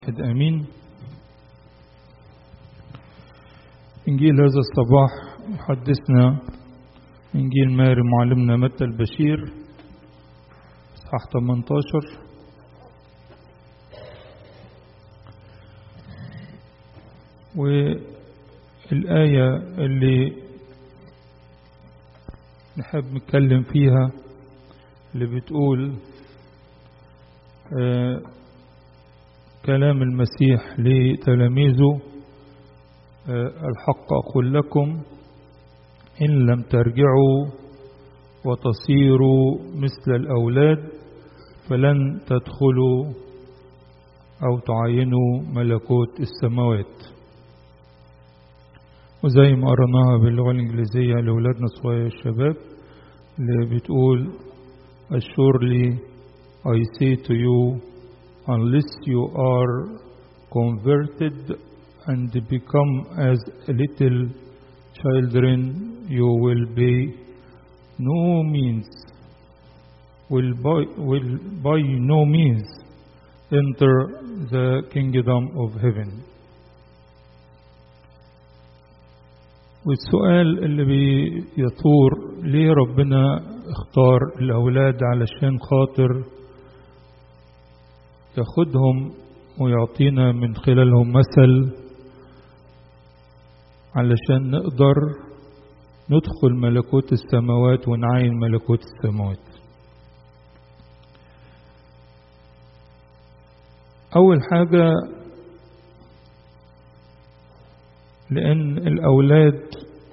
واحد امين انجيل هذا الصباح يحدثنا انجيل ماري معلمنا متى البشير اصحاح 18 والآية اللي نحب نتكلم فيها اللي بتقول آه كلام المسيح لتلاميذه الحق أقول لكم إن لم ترجعوا وتصيروا مثل الأولاد فلن تدخلوا أو تعينوا ملكوت السماوات وزي ما قرناها باللغة الإنجليزية لأولادنا الصغير الشباب اللي بتقول Assuredly I say to you unless you are converted and become as little children, you will by no means, will by, will by no means enter the kingdom of heaven. والسؤال اللي بيثور ليه ربنا اختار الأولاد علشان خاطر ياخدهم ويعطينا من خلالهم مثل علشان نقدر ندخل ملكوت السماوات ونعاين ملكوت السماوات أول حاجة لأن الأولاد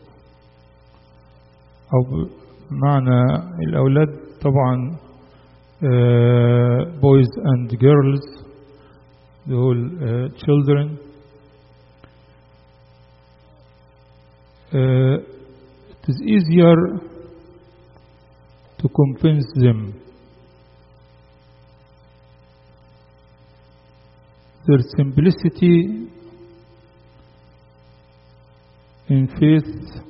أو معنى الأولاد طبعا uh, boys and girls, the whole uh, children. Uh, it is easier to convince them. Their simplicity in faith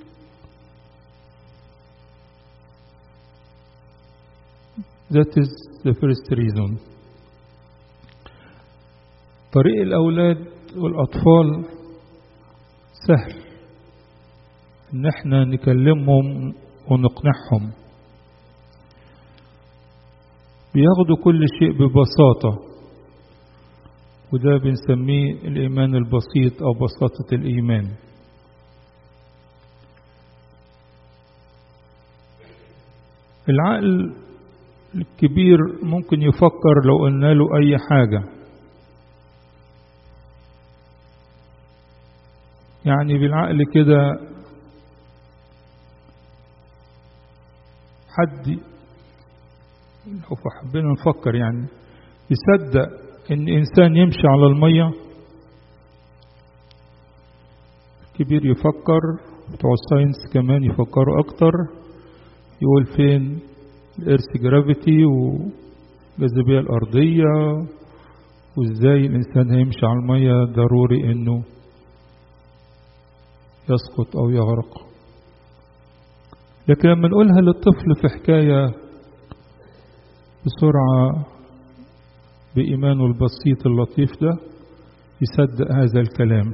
That is the first reason. طريق الأولاد والأطفال سهل إن احنا نكلمهم ونقنعهم بياخدوا كل شيء ببساطة وده بنسميه الإيمان البسيط أو بساطة الإيمان العقل الكبير ممكن يفكر لو قلنا له أي حاجة يعني بالعقل كده حد لو حبينا نفكر يعني يصدق ان انسان يمشي على المية كبير يفكر بتوع الساينس كمان يفكروا اكتر يقول فين الإرث جرافيتي والجاذبية الأرضية وإزاي الإنسان هيمشي على المية ضروري إنه يسقط أو يغرق لكن لما نقولها للطفل في حكاية بسرعة بإيمانه البسيط اللطيف ده يصدق هذا الكلام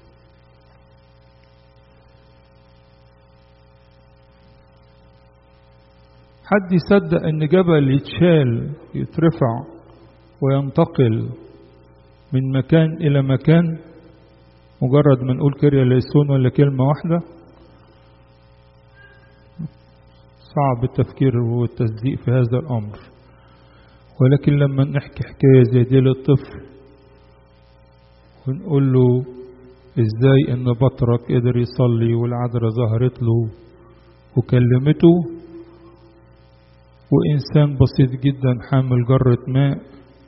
حد يصدق ان جبل يتشال يترفع وينتقل من مكان الى مكان مجرد ما نقول كريا ليسون ولا كلمه واحده صعب التفكير والتصديق في هذا الامر ولكن لما نحكي حكايه زي دي للطفل ونقول له ازاي ان بطرك قدر يصلي والعذراء ظهرت له وكلمته وإنسان بسيط جدا حامل جرة ماء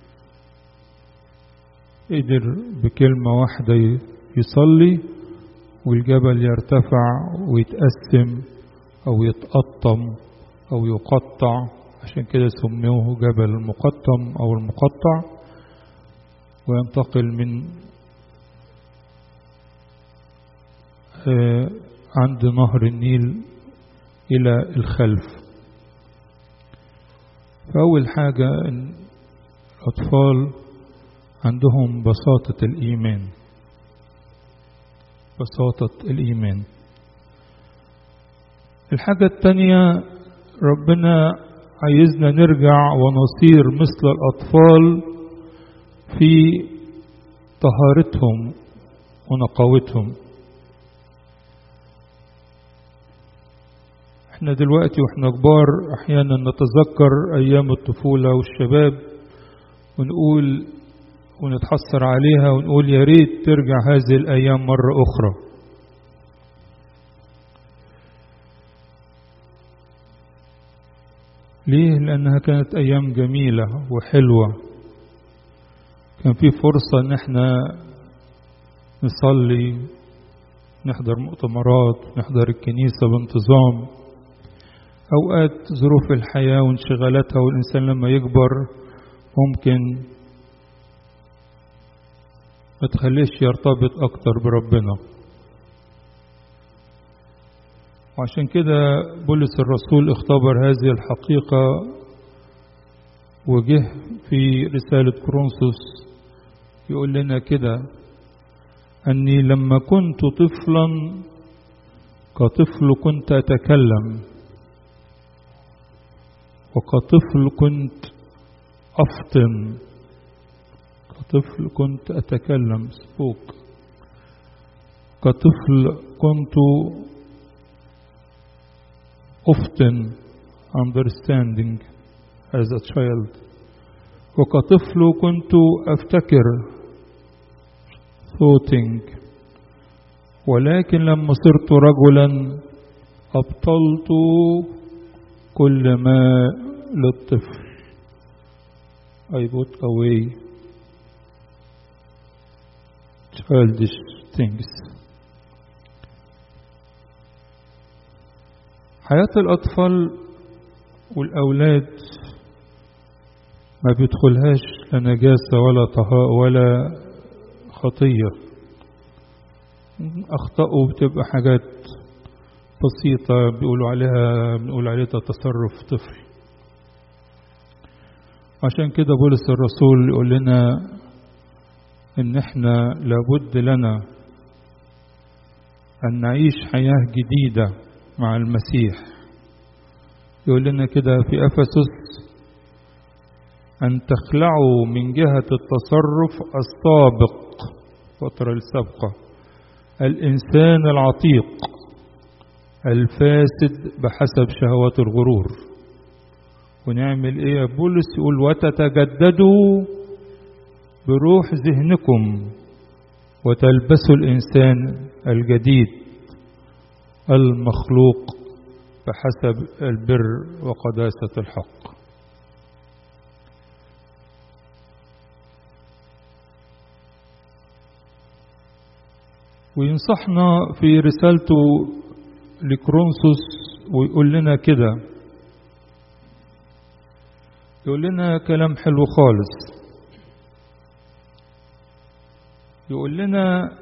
قدر بكلمة واحدة يصلي والجبل يرتفع ويتقسم أو يتقطم أو يقطع عشان كده سموه جبل المقطم أو المقطع وينتقل من عند نهر النيل إلى الخلف فأول حاجة إن الأطفال عندهم بساطة الإيمان بساطة الإيمان الحاجة التانية ربنا عايزنا نرجع ونصير مثل الأطفال في طهارتهم ونقاوتهم احنا دلوقتي واحنا كبار احيانا نتذكر ايام الطفولة والشباب ونقول ونتحسر عليها ونقول يا ريت ترجع هذه الايام مرة اخرى ليه لانها كانت ايام جميلة وحلوة كان في فرصة ان احنا نصلي نحضر مؤتمرات نحضر الكنيسة بانتظام أوقات ظروف الحياة وانشغالاتها والإنسان لما يكبر ممكن ما تخليش يرتبط أكتر بربنا وعشان كده بولس الرسول اختبر هذه الحقيقة وجه في رسالة كورنثوس يقول لنا كده أني لما كنت طفلا كطفل كنت أتكلم وكطفل كنت أفطن كطفل كنت أتكلم سبوك كطفل كنت أفطن understanding as a child وكطفل كنت أفتكر thoughting ولكن لما صرت رجلا أبطلت كل ما للطفل I put away childish things حياة الأطفال والأولاد ما بيدخلهاش لا نجاسة ولا طهاء ولا خطية أخطأوا بتبقى حاجات بسيطة بيقولوا عليها بنقول عليها تصرف طفل عشان كده بولس الرسول يقول لنا ان احنا لابد لنا ان نعيش حياة جديدة مع المسيح يقول لنا كده في افسس ان تخلعوا من جهة التصرف السابق فترة السابقة الانسان العتيق الفاسد بحسب شهوات الغرور ونعمل ايه يا بولس يقول وتتجددوا بروح ذهنكم وتلبسوا الانسان الجديد المخلوق بحسب البر وقداسة الحق وينصحنا في رسالته لكرونسوس ويقول لنا كده يقول لنا كلام حلو خالص يقول لنا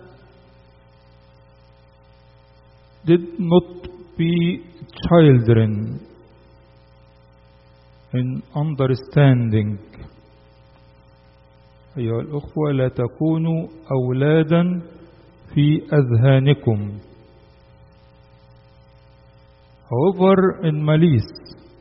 did not be children in understanding أيها الأخوة لا تكونوا أولادا في أذهانكم however in malice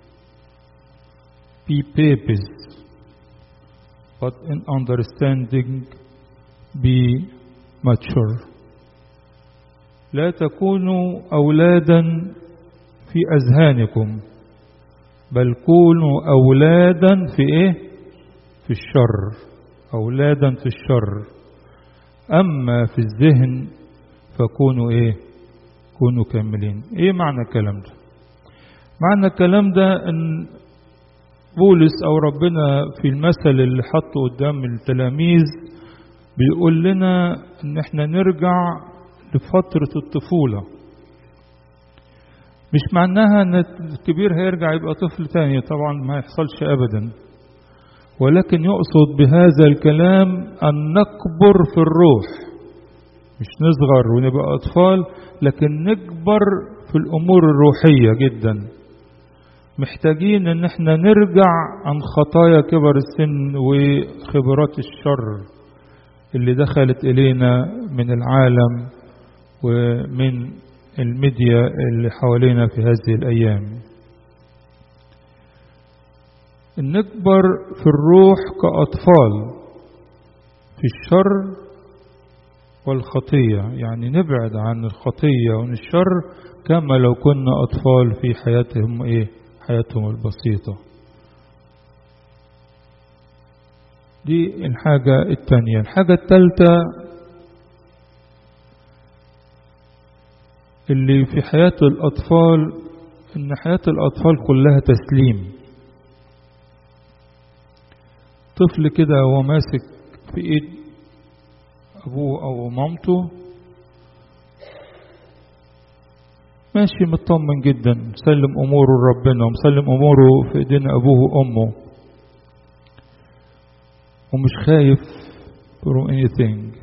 be babies but in understanding be mature لا تكونوا أولادا في أذهانكم بل كونوا أولادا في إيه؟ في الشر أولادا في الشر أما في الذهن فكونوا إيه؟ كونوا كاملين إيه معنى الكلام ده؟ معنى الكلام ده إن بولس أو ربنا في المثل اللي حطه قدام التلاميذ بيقول لنا إن إحنا نرجع لفترة الطفولة مش معناها ان الكبير هيرجع يبقى طفل تاني طبعا ما يحصلش ابدا ولكن يقصد بهذا الكلام ان نكبر في الروح مش نصغر ونبقى اطفال لكن نكبر في الامور الروحية جدا محتاجين ان احنا نرجع عن خطايا كبر السن وخبرات الشر اللي دخلت إلينا من العالم ومن الميديا اللي حوالينا في هذه الأيام نكبر في الروح كأطفال في الشر والخطية يعني نبعد عن الخطية وعن الشر كما لو كنا أطفال في حياتهم إيه حياتهم البسيطة دي الحاجة التانية الحاجة التالتة اللي في حياة الأطفال إن حياة الأطفال كلها تسليم طفل كده هو ماسك في إيد أبوه أو مامته ماشي مطمن جدا مسلم أموره لربنا ومسلم أموره في إيدين أبوه وأمه ومش خايف from anything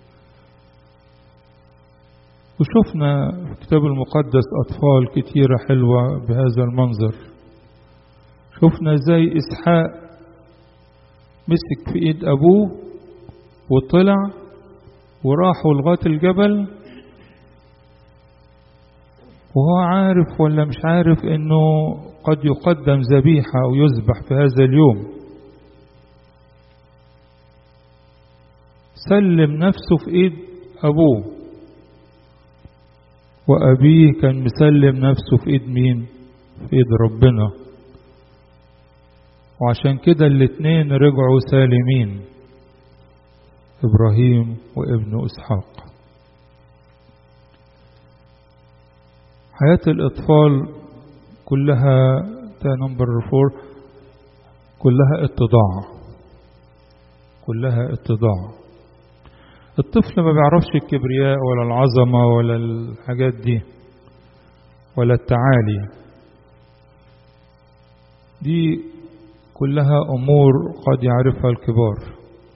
وشفنا في الكتاب المقدس أطفال كتيرة حلوة بهذا المنظر شفنا زي إسحاق مسك في إيد أبوه وطلع وراحوا لغاية الجبل وهو عارف ولا مش عارف انه قد يقدم ذبيحة او يذبح في هذا اليوم سلم نفسه في ايد ابوه وابيه كان مسلم نفسه في ايد مين في ايد ربنا وعشان كده الاتنين رجعوا سالمين ابراهيم وابن اسحاق حياة الأطفال كلها ده نمبر فور كلها اتضاع كلها اتضاع الطفل ما بيعرفش الكبرياء ولا العظمة ولا الحاجات دي ولا التعالي دي كلها أمور قد يعرفها الكبار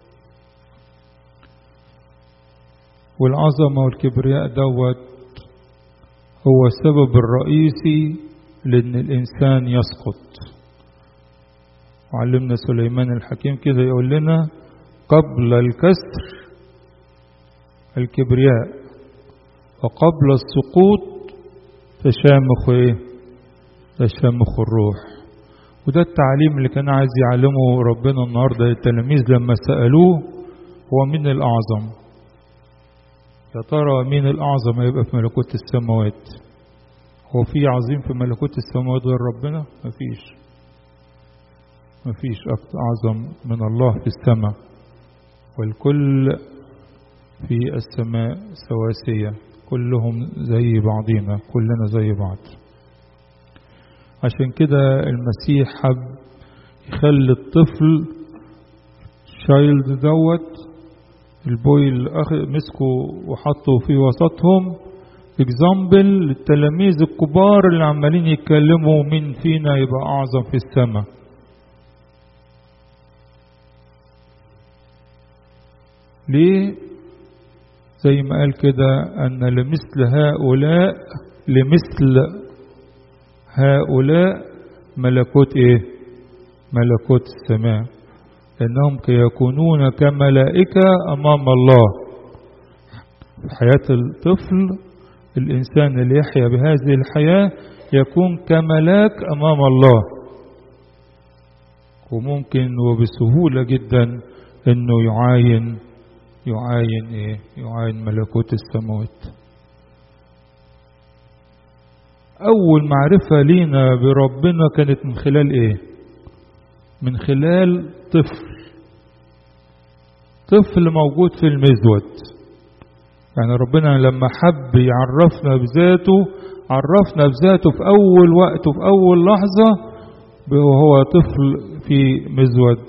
والعظمة والكبرياء دوت هو السبب الرئيسي لأن الإنسان يسقط وعلمنا سليمان الحكيم كده يقول لنا قبل الكسر الكبرياء وقبل السقوط تشامخ ايه تشامخ الروح وده التعليم اللي كان عايز يعلمه ربنا النهارده للتلاميذ لما سألوه هو مين الأعظم يا ترى مين الأعظم هيبقى في ملكوت السماوات هو في عظيم في ملكوت السماوات غير ربنا مفيش مفيش أعظم من الله في السماء والكل في السماء سواسية كلهم زي بعضينا كلنا زي بعض عشان كده المسيح حب يخلي الطفل شايلد دوت البوي اللي مسكه وحطه في وسطهم اكزامبل للتلاميذ الكبار اللي عمالين يتكلموا مين فينا يبقى اعظم في السماء ليه زي ما قال كده ان لمثل هؤلاء لمثل هؤلاء ملكوت ايه ملكوت السماء انهم يكونون كملائكه امام الله في حياه الطفل الانسان اللي يحيا بهذه الحياه يكون كملاك امام الله وممكن وبسهوله جدا انه يعاين يعاين ايه يعاين ملكوت السماوات اول معرفه لينا بربنا كانت من خلال ايه من خلال طفل طفل موجود في المزود يعني ربنا لما حب يعرفنا بذاته عرفنا بذاته في أول وقت وفي أول لحظة وهو طفل في مزود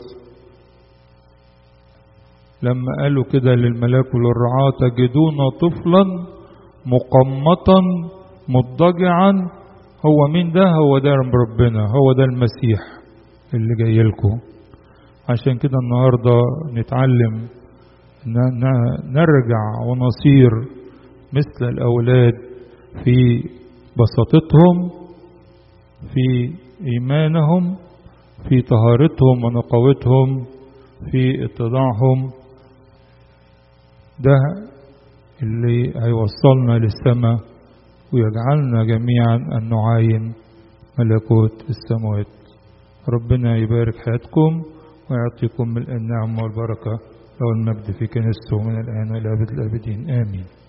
لما قالوا كده للملاك وللرعاة تجدون طفلا مقمطا مضجعا هو مين ده هو ده ربنا هو ده المسيح اللي جاي لكم عشان كده النهارده نتعلم نرجع ونصير مثل الأولاد في بساطتهم في إيمانهم في طهارتهم ونقاوتهم في اتضاعهم ده اللي هيوصلنا للسماء ويجعلنا جميعا أن نعاين ملكوت السماوات ربنا يبارك حياتكم ويعطيكم من النعم والبركة له المجد في كنيسته من الآن وإلى أبد الآبدين آمين